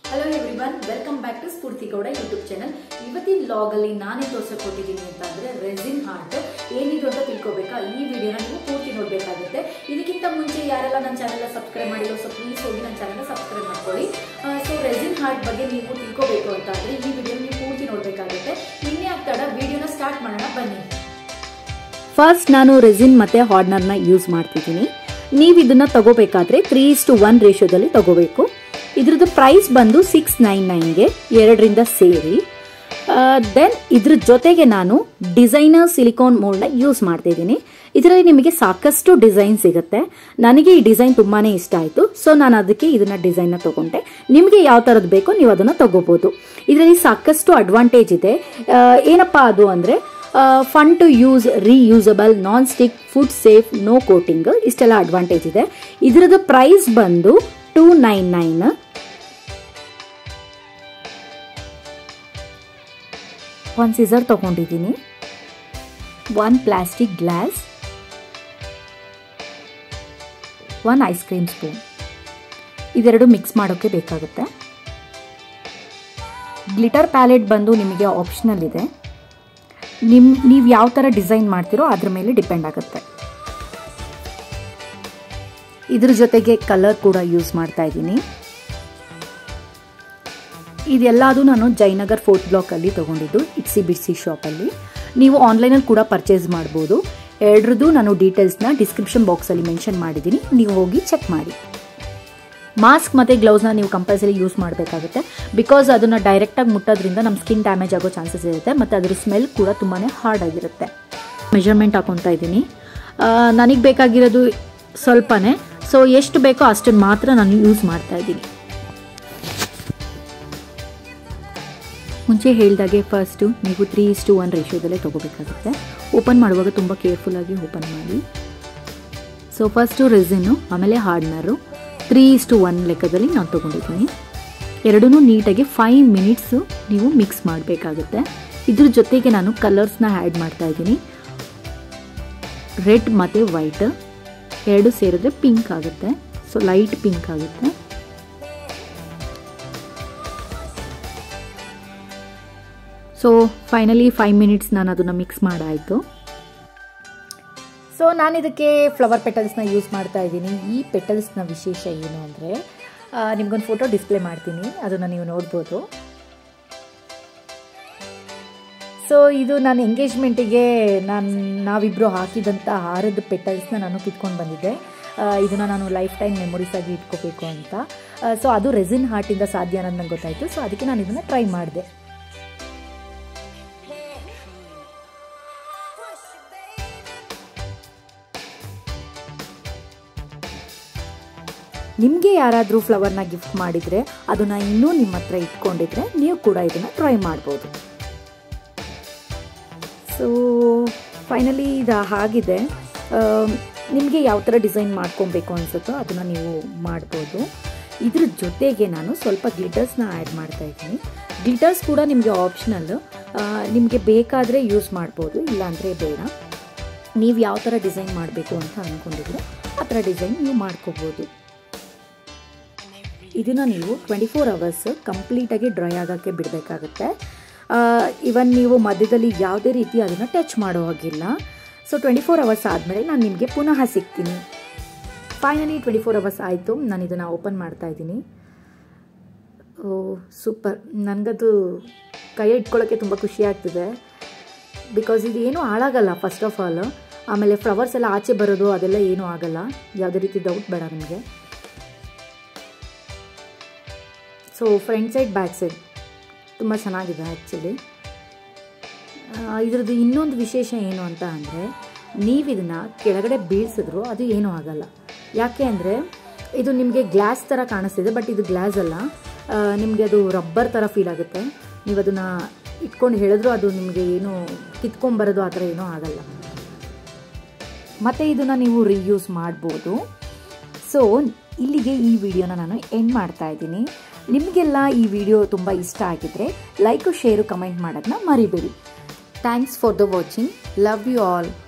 hello everyone welcome back to Spoorthi Gowda YouTube channel ಇವತ್ತಿನ log ಅಲ್ಲಿ ನಾನೇ ತೋರ್ಸಕ್ ಕೊಟ್ಟಿದ್ದೀನಿ ಅಂತ ಅಂದ್ರೆ ರೆಸಿನ್ ಹಾರ್ಟ್ ಏನಿದು ಅಂತ ತಿಳ್ಕೊಬೇಕಾ ಈ ವಿಡಿಯೋನ ನೀವು ಪೂರ್ತಿ ನೋಡ್ಬೇಕಾಗುತ್ತೆ ಇದಕ್ಕಿಂತ ಮುಂಚೆ ಯಾರೆಲ್ಲ ನನ್ನ ಚಾನಲ್ ಸಬ್ಸ್ಕ್ರೈಬ್ ಮಾಡಿಲ್ಲ ಸೊ ಪ್ಲೀಸ್ ಹೋಗಿ ನನ್ನ ಚಾನಲ್ ಸಬ್ಸ್ಕ್ರೈಬ್ ಮಾಡ್ಕೊಳ್ಳಿ ಸೊ ರೆಸಿನ್ ಹಾರ್ಟ್ ಬಗ್ಗೆ ನೀವು ತಿಳ್ಕೊಬೇಕು ಅಂತ ಅಂದ್ರೆ ಈ ವಿಡಿಯೋ ನೀವು ಪೂರ್ತಿ ನೋಡ್ಬೇಕಾಗುತ್ತೆ ಇನ್ನೇ ಆಗ್ತಾಡ ವಿಡಿಯೋನ ಸ್ಟಾರ್ಟ್ ಮಾಡೋಣ ಬನ್ನಿ ಫಸ್ಟ್ ನಾನು ರೆಸಿನ್ ಮತ್ತು ಹಾರ್ಡ್ನರ್ನ ಯೂಸ್ ಮಾಡ್ತಿದ್ದೀನಿ ನೀವು ಇದನ್ನು ತಗೋಬೇಕಾದ್ರೆ ತ್ರೀ ಟು ಒನ್ ರೇಷಿಯೋದಲ್ಲಿ ತಗೋಬೇಕು ಇದ್ರದ್ದು ಪ್ರೈಸ್ ಬಂದು ಸಿಕ್ಸ್ ನೈನ್ ನೈನ್ಗೆ ಎರಡರಿಂದ ಸೇರಿ ದೆನ್ ಇದ್ರ ಜೊತೆಗೆ ನಾನು ಡಿಸೈನರ್ ಸಿಲಿಕಾನ್ ಮೋಲ್ಡ್ನ ಯೂಸ್ ಮಾಡ್ತಿದ್ದೀನಿ ಇದರಲ್ಲಿ ನಿಮಗೆ ಸಾಕಷ್ಟು ಡಿಸೈನ್ ಸಿಗುತ್ತೆ ನನಗೆ ಈ ಡಿಸೈನ್ ತುಂಬಾ ಇಷ್ಟ ಆಯಿತು ಸೊ ನಾನು ಅದಕ್ಕೆ ಇದನ್ನ ಡಿಸೈನ್ನ ತಗೊಂಡೆ ನಿಮಗೆ ಯಾವ ಥರದ್ದು ಬೇಕೋ ನೀವು ಅದನ್ನು ತಗೋಬೋದು ಇದರಲ್ಲಿ ಸಾಕಷ್ಟು ಅಡ್ವಾಂಟೇಜ್ ಇದೆ ಆ, ಏನಪ್ಪಾ ಅದು ಅಂದರೆ fun to use reusable non stick food safe no coating ಇಷ್ಟೆಲ್ಲ ಅಡ್ವಾಂಟೇಜ್ ಇದೆ ಇದರದ್ದು ಪ್ರೈಸ್ ಬಂದು ಟೂ ನೈನ್ ನೈನ್ ಒಂದು ಸಿಸರ್ ತಗೊಂಡಿದ್ದೀನಿ one plastic glass one ice cream spoon ಇದೆರಡು ಮಿಕ್ಸ್ ಮಾಡೋಕ್ಕೆ ಬೇಕಾಗುತ್ತೆ ಗ್ಲಿಟರ್ ಪ್ಯಾಲೆಟ್ ಬಂದು ನಿಮಗೆ ಆಪ್ಷನಲ್ ಇದೆ ನಿಮ್ ನೀವು ಯಾವ ಥರ ಡಿಸೈನ್ ಮಾಡ್ತೀರೋ ಅದ್ರ ಮೇಲೆ ಡಿಪೆಂಡ್ ಆಗುತ್ತೆ ಇದ್ರ ಜೊತೆಗೆ ಕಲರ್ ಕೂಡ ಯೂಸ್ ಮಾಡ್ತಾ ಇದ್ದೀನಿ ಇದೆಲ್ಲದು ನಾನು ಜಯನಗರ್ ಫೋರ್ತ್ ಬ್ಲಾಕಲ್ಲಿ ತೊಗೊಂಡಿದ್ದು ಇಟ್ಸಿ ಬಿಡ್ಸಿ ಶಾಪಲ್ಲಿ ನೀವು ಆನ್ಲೈನಲ್ಲಿ ಕೂಡ ಪರ್ಚೇಸ್ ಮಾಡ್ಬೋದು ಎರಡ್ರದ್ದು ನಾನು ಡೀಟೇಲ್ಸ್ನ ಡಿಸ್ಕ್ರಿಪ್ಷನ್ ಬಾಕ್ಸಲ್ಲಿ ಮೆನ್ಷನ್ ಮಾಡಿದ್ದೀನಿ ನೀವು ಹೋಗಿ ಚೆಕ್ ಮಾಡಿ ಮಾಸ್ಕ್ ಮತ್ತು ಗ್ಲೌಸ್ನ ನೀವು ಕಂಪಲ್ಸರಿ ಯೂಸ್ ಮಾಡಬೇಕಾಗುತ್ತೆ ಬಿಕಾಸ್ ಅದನ್ನು ಡೈರೆಕ್ಟಾಗಿ ಮುಟ್ಟೋದ್ರಿಂದ ನಮ್ಮ ಸ್ಕಿನ್ ಡ್ಯಾಮೇಜ್ ಆಗೋ ಚಾನ್ಸಸ್ ಇರುತ್ತೆ ಮತ್ತು ಅದ್ರ ಸ್ಮೆಲ್ ಕೂಡ ತುಂಬಾ ಹಾರ್ಡ್ ಆಗಿರುತ್ತೆ ಮೆಷರ್ಮೆಂಟ್ ಹಾಕೊತಾ ಇದ್ದೀನಿ ನನಗೆ ಬೇಕಾಗಿರೋದು ಸ್ವಲ್ಪನೇ ಸೊ ಎಷ್ಟು ಬೇಕೋ ಅಷ್ಟನ್ನು ಮಾತ್ರ ನಾನು ಯೂಸ್ ಮಾಡ್ತಾ ಇದ್ದೀನಿ ಮುಂಚೆ ಹೇಳಿದಾಗೆ ಫಸ್ಟು ನೀವು ತ್ರೀ ಇಸ್ಟು ಒನ್ ರೇಷಿಯೋದಲ್ಲೇ ತೊಗೋಬೇಕಾಗುತ್ತೆ ಓಪನ್ ಮಾಡುವಾಗ ತುಂಬ ಕೇರ್ಫುಲ್ಲಾಗಿ ಓಪನ್ ಮಾಡಿ ಸೊ ಫಸ್ಟು ರೆಸಿನ್ನು ಆಮೇಲೆ ಹಾರ್ಡ್ನರು ತ್ರೀ ಇಸ್ಟು ಒನ್ ಲೆಕ್ಕದಲ್ಲಿ ನಾನು ತೊಗೊಂಡಿದ್ದೀನಿ ಎರಡೂ ನೀಟಾಗಿ ಫೈವ್ ಮಿನಿಟ್ಸು ನೀವು ಮಿಕ್ಸ್ ಮಾಡಬೇಕಾಗುತ್ತೆ ಇದ್ರ ಜೊತೆಗೆ ನಾನು ಕಲರ್ಸ್ನ ಆ್ಯಡ್ ಮಾಡ್ತಾ ಇದ್ದೀನಿ ರೆಡ್ ಮತ್ತು ವೈಟ್ ಎರಡು ಸೇರಿದ್ರೆ ಪಿಂಕ್ ಆಗುತ್ತೆ ಸೊ ಲೈಟ್ ಪಿಂಕ್ ಆಗುತ್ತೆ ಸೊ ಫೈನಲಿ ಫೈವ್ ಮಿನಿಟ್ಸ್ ನಾನು ಅದನ್ನು ಮಿಕ್ಸ್ ಮಾಡಾಯಿತು ಸೊ ನಾನು ಇದಕ್ಕೆ ಫ್ಲವರ್ ಪೆಟಲ್ಸ್ನ ಯೂಸ್ ಮಾಡ್ತಾ ಇದ್ದೀನಿ ಈ ಪೆಟಲ್ಸ್ನ ವಿಶೇಷ ಏನು ಅಂದರೆ ನಿಮ್ಗೊಂದು ಫೋಟೋ ಡಿಸ್ಪ್ಲೇ ಮಾಡ್ತೀನಿ ಅದನ್ನು ನೀವು ನೋಡ್ಬೋದು ಸೊ ಇದು ನಾನು ಎಂಗೇಜ್ಮೆಂಟಿಗೆ ನಾನು ನಾವಿಬ್ಬರು ಹಾಕಿದಂಥ ಹಾರದ ಪೆಟಲ್ಸ್ನ ನಾನು ಕಿತ್ಕೊಂಡು ಬಂದಿದ್ದೆ ಇದನ್ನು ನಾನು ಲೈಫ್ ಟೈಮ್ ಮೆಮೊರೀಸ್ ಆಗಿ ಇಟ್ಕೋಬೇಕು ಅಂತ ಸೊ ಅದು ರೆಸಿನ್ ಹಾರ್ಟಿಂದ ಸಾಧ್ಯ ಅನ್ನೋದು ನಂಗೆ ಗೊತ್ತಾಯಿತು ಸೊ ಅದಕ್ಕೆ ನಾನು ಇದನ್ನು ಟ್ರೈ ಮಾಡಿದೆ ನಿಮಗೆ ಯಾರಾದರೂ ಫ್ಲವರ್ನ ಗಿಫ್ಟ್ ಮಾಡಿದರೆ ಅದನ್ನು ಇನ್ನೂ ನಿಮ್ಮ ಹತ್ರ ಇಟ್ಕೊಂಡಿದ್ರೆ ನೀವು ಕೂಡ ಇದನ್ನು ಟ್ರೈ ಮಾಡ್ಬೋದು ಸೊ ಫೈನಲಿ ಇದು ಆಗಿದೆ ನಿಮಗೆ ಯಾವ ಥರ ಡಿಸೈನ್ ಮಾಡ್ಕೊಬೇಕು ಅನಿಸುತ್ತೋ ಅದನ್ನು ನೀವು ಮಾಡ್ಬೋದು ಇದ್ರ ಜೊತೆಗೆ ನಾನು ಸ್ವಲ್ಪ ಗ್ಲಿಟರ್ಸ್ನ ಆ್ಯಡ್ ಮಾಡ್ತಾ ಇದ್ದೀನಿ ಗ್ಲಿಟರ್ಸ್ ಕೂಡ ನಿಮಗೆ ಆಪ್ಷನಲ್ ನಿಮಗೆ ಬೇಕಾದರೆ ಯೂಸ್ ಮಾಡ್ಬೋದು ಇಲ್ಲಾಂದರೆ ಬೇಡ ನೀವು ಯಾವ ಥರ ಡಿಸೈನ್ ಮಾಡಬೇಕು ಅಂತ ಅಂದ್ಕೊಂಡಿದ್ರು ಆ ಥರ ಡಿಸೈನ್ ನೀವು ಮಾಡ್ಕೋಬೋದು ಇದನ್ನು ನೀವು ಟ್ವೆಂಟಿ ಫೋರ್ ಅವರ್ಸ್ ಕಂಪ್ಲೀಟಾಗಿ ಡ್ರೈ ಆಗೋಕ್ಕೆ ಬಿಡಬೇಕಾಗುತ್ತೆ ಇವನ್ ನೀವು ಮಧ್ಯದಲ್ಲಿ ಯಾವುದೇ ರೀತಿ ಅದನ್ನು ಟಚ್ ಮಾಡೋ ಹಾಗಿಲ್ಲ ಸೊ ಟ್ವೆಂಟಿ ಫೋರ್ ಅವರ್ಸ್ ಆದಮೇಲೆ ನಾನು ನಿಮಗೆ ಪುನಃ ಸಿಗ್ತೀನಿ ಫೈನಲಿ ಟ್ವೆಂಟಿ ಫೋರ್ ಅವರ್ಸ್ ಆಯಿತು ನಾನು ಇದನ್ನು ಓಪನ್ ಮಾಡ್ತಾ ಇದ್ದೀನಿ ಓ ಸೂಪರ್ ನನಗದು ಕೈ ಇಟ್ಕೊಳ್ಳೋಕ್ಕೆ ತುಂಬ ಖುಷಿ ಆಗ್ತಿದೆ ಬಿಕಾಸ್ ಇದು ಏನೂ ಹಾಳಾಗಲ್ಲ ಫಸ್ಟ್ ಆಫ್ ಆಲ್ ಆಮೇಲೆ ಫ್ಲವರ್ಸ್ ಎಲ್ಲ ಆಚೆ ಬರೋದು ಅದೆಲ್ಲ ಏನೂ ಆಗಲ್ಲ ಯಾವುದೇ ರೀತಿ ಡೌಟ್ ಬೇಡ ನಿಮಗೆ so front side back side ತುಂಬ ಚೆನ್ನಾಗಿದೆ ಆ್ಯಕ್ಚುಲಿ ಇದ್ರದ್ದು ಇನ್ನೊಂದು ವಿಶೇಷ ಏನು ಅಂತ ಅಂದರೆ ನೀವು ಇದನ್ನು ಕೆಳಗಡೆ ಬೀಳ್ಸಿದ್ರು ಅದು ಏನೂ ಆಗಲ್ಲ ಯಾಕೆ ಅಂದರೆ ಇದು ನಿಮಗೆ ಗ್ಲಾಸ್ ಥರ ಕಾಣಿಸ್ತಿದೆ ಬಟ್ ಇದು ಗ್ಲಾಸ್ ಅಲ್ಲ ನಿಮಗೆ ಅದು ರಬ್ಬರ್ ಥರ ಫೀಲ್ ಆಗುತ್ತೆ ನೀವು ಅದನ್ನು ಇಟ್ಕೊಂಡು ಹೇಳಿದ್ರು ಅದು ನಿಮಗೆ ಏನು ಕಿತ್ಕೊಂಬರೋದು ಆ ಥರ ಏನೂ ಆಗಲ್ಲ ಮತ್ತು ಇದನ್ನು ನೀವು ರೀಯೂಸ್ ಮಾಡ್ಬೋದು ಸೊ ಇಲ್ಲಿಗೆ ಈ ವಿಡಿಯೋನ ನಾನು ಎಂಡ್ ಮಾಡ್ತಾ ಇದ್ದೀನಿ ನಿಮಗೆಲ್ಲ ಈ ವಿಡಿಯೋ ತುಂಬ ಇಷ್ಟ ಆಗಿದ್ರೆ ಲೈಕು ಶೇರು ಕಮೆಂಟ್ ಮಾಡೋದನ್ನ ಮರಿಬೇಡಿ thanks for the watching love you all